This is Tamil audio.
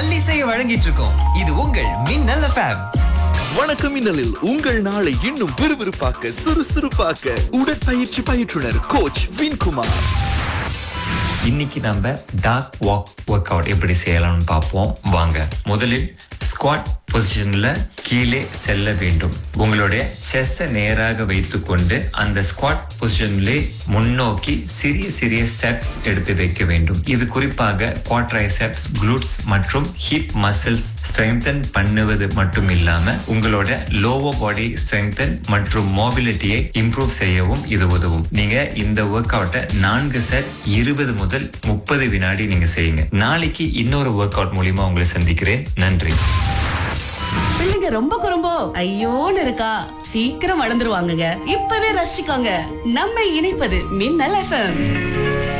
நல்லிசையை வழங்கிட்டு இருக்கோம் இது உங்கள் மின்னல் எஃப்எம் வணக்கம் மின்னலில் உங்கள் நாளை இன்னும் விறுவிறுப்பாக்க சுறுசுறுப்பாக்க உடற்பயிற்சி பயிற்றுனர் கோச் வின்குமார் இன்னைக்கு நம்ம டார்க் வாக் ஒர்க் அவுட் எப்படி செய்யலாம்னு பார்ப்போம் வாங்க முதலில் ஸ்குவாட் பொசிஷன்ல கீழே செல்ல வேண்டும் உங்களுடைய செஸ்ஸை நேராக வைத்துக்கொண்டு அந்த ஸ்குவாட் பொசிஷன்லே முன்னோக்கி சிறிய சிறிய ஸ்டெப்ஸ் எடுத்து வைக்க வேண்டும் இது குறிப்பாக குவாட்ரைசெப்ஸ் குளூட்ஸ் மற்றும் ஹிப் மசில்ஸ் ஸ்ட்ரெங்தன் பண்ணுவது மட்டும் இல்லாம உங்களோட லோவர் பாடி ஸ்ட்ரெங்தன் மற்றும் மோபிலிட்டியை இம்ப்ரூவ் செய்யவும் இது உதவும் நீங்க இந்த ஒர்க் அவுட்டை நான்கு செட் இருபது முதல் முப்பது வினாடி நீங்க செய்யுங்க நாளைக்கு இன்னொரு ஒர்க் அவுட் மூலியமா உங்களை சந்திக்கிறேன் நன்றி பிள்ளைங்க ரொம்ப குறும்போ ஐயோன்னு இருக்கா சீக்கிரம் வளர்ந்துருவாங்கங்க இப்பவே ரசிச்சுக்கோங்க நம்ம இணைப்பது மின்னல் எஃப்எம்